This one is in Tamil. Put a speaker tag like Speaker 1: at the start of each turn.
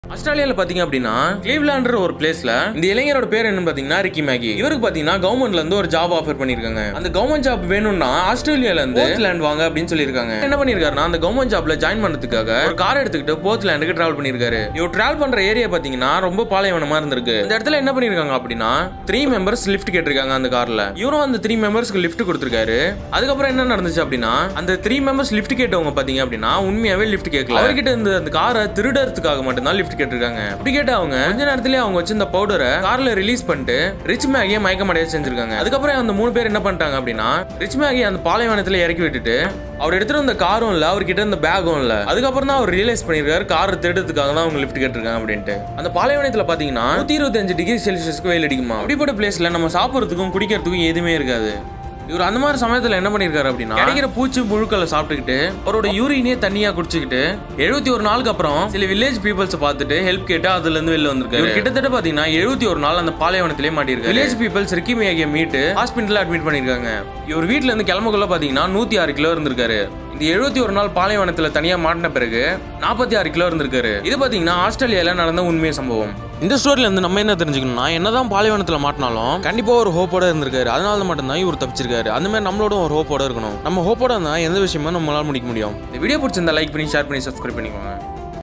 Speaker 1: ஆஸ்திரேலியால பாத்தீங்க அப்படின்னா கிளீவ்லாண்டர் ஒரு பிளேஸ்ல இந்த இளைஞரோட பேர் என்னன்னு பாத்தீங்கன்னா ரிக்கி மேகி இவருக்கு பாத்தீங்கன்னா கவர்மெண்ட்ல இருந்து ஒரு ஜாப் ஆஃபர் பண்ணிருக்காங்க அந்த கவர்மெண்ட் ஜாப் வேணும்னா ஆஸ்திரேலியால இருந்து போர்ட்லாண்ட் வாங்க அப்படின்னு சொல்லியிருக்காங்க என்ன பண்ணிருக்காருன்னா அந்த கவர்மெண்ட் ஜாப்ல ஜாயின் பண்ணதுக்காக ஒரு கார் எடுத்துக்கிட்டு போர்ட்லாண்டுக்கு டிராவல் பண்ணிருக்காரு இவர் டிராவல் பண்ற ஏரியா பாத்தீங்கன்னா ரொம்ப பாலைவனமா இருந்திருக்கு இந்த இடத்துல என்ன பண்ணிருக்காங்க அப்படின்னா த்ரீ மெம்பர்ஸ் லிஃப்ட் கேட்டிருக்காங்க அந்த கார்ல இவரும் அந்த த்ரீ மெம்பர்ஸ்க்கு லிஃப்ட் கொடுத்திருக்காரு அதுக்கப்புறம் என்ன நடந்துச்சு அப்படின்னா அந்த த்ரீ மெம்பர்ஸ் லிஃப்ட் கேட்டவங்க பாத்தீங்க அப்படின்னா உண்மையாவே லிஃப்ட் கேட்கல அவர்கிட்ட இருந்த அந்த காரை திருடறதுக்காக மட்டும்தான் லிஃப்ட் கேட்டிருக்காங்க அப்படி கேட்ட அவங்க கொஞ்ச நேரத்திலேயே அவங்க வச்சிருந்த பவுடரை கார்ல ரிலீஸ் பண்ணிட்டு ரிச் மேகியை மயக்கமடைய செஞ்சிருக்காங்க அதுக்கப்புறம் அந்த மூணு பேர் என்ன பண்ணிட்டாங்க அப்படின்னா ரிச் மேகி அந்த பாலைவனத்துல இறக்கி விட்டுட்டு அவர் எடுத்துட்டு வந்த காரும் இல்ல அவர்கிட்ட இருந்த பேகும் இல்ல அதுக்கப்புறம் தான் அவர் ரியலைஸ் பண்ணிருக்காரு கார் திருடுறதுக்காக தான் அவங்க லிஃப்ட் கேட்டிருக்காங்க அப்படின்ட்டு அந்த பாலைவனத்துல பாத்தீங்கன்னா நூத்தி இருபத்தஞ்சு டிகிரி செல்சியஸ்க்கு வெயில் அடிக்குமா அப்படிப்பட்ட பிளேஸ்ல நம்ம சாப்பிடுறதுக்கும் குடிக்கிறதுக்கும் எதுவுமே இருக்காது இவர் அந்த மாதிரி சமயத்துல என்ன பண்ணிருக்காரு அப்படின்னா கிடைக்கிற பூச்சி புழுக்களை சாப்பிட்டுக்கிட்டு அவரோட யூரினே தண்ணியா குடிச்சுக்கிட்டு எழுபத்தி ஒரு நாளுக்கு அப்புறம் சில வில்லேஜ் பீப்புள்ஸ் பார்த்துட்டு ஹெல்ப் கேட்டு அதுல இருந்து வெளில வந்திருக்காரு இவர் கிட்டத்தட்ட பாத்தீங்கன்னா எழுபத்தி ஒரு நாள் அந்த பாலைவனத்திலே மாட்டிருக்காரு வில்லேஜ் பீப்புள்ஸ் ரிக்கி மேகிய மீட்டு ஹாஸ்பிட்டல்ல அட்மிட் பண்ணிருக்காங்க இவர் வீட்ல இருந்து கிளம்பக்குள்ள பாத்தீங்கன்னா நூத்தி ஆறு கிலோ இருந்திருக்காரு இந்த எழுபத்தி ஒரு நாள் பாலைவனத்துல தனியா மாட்டின பிறகு நாற்பத்தி ஆறு கிலோ இருந்திருக்காரு இது பாத்தீங்கன்னா ஆஸ்திரேலியால நடந்த உண்மை சம்பவம் இந்த ஸ்டோரியில இருந்து நம்ம என்ன தெரிஞ்சுக்கணும்னா என்னதான் பாலைவனத்துல மாட்டினாலும் கண்டிப்பா ஒரு ஹோப்போட இருந்திருக்காரு அதனால மட்டும்தான் இவர் தப்பிச்சிருக்காரு அந்த மாதிரி நம்மளோட ஒரு ஹோப்போட இருக்கணும் நம்ம ஹோப்போட இருந்தா எந்த விஷயமும் நம்மளால முடிக்க முடியும் இந்த வீடியோ பிடிச்சிருந்தா லைக் பண்ணி ஷேர் பண்ணி சப்ஸ்கிரைப் பண்ணிக்கோங்க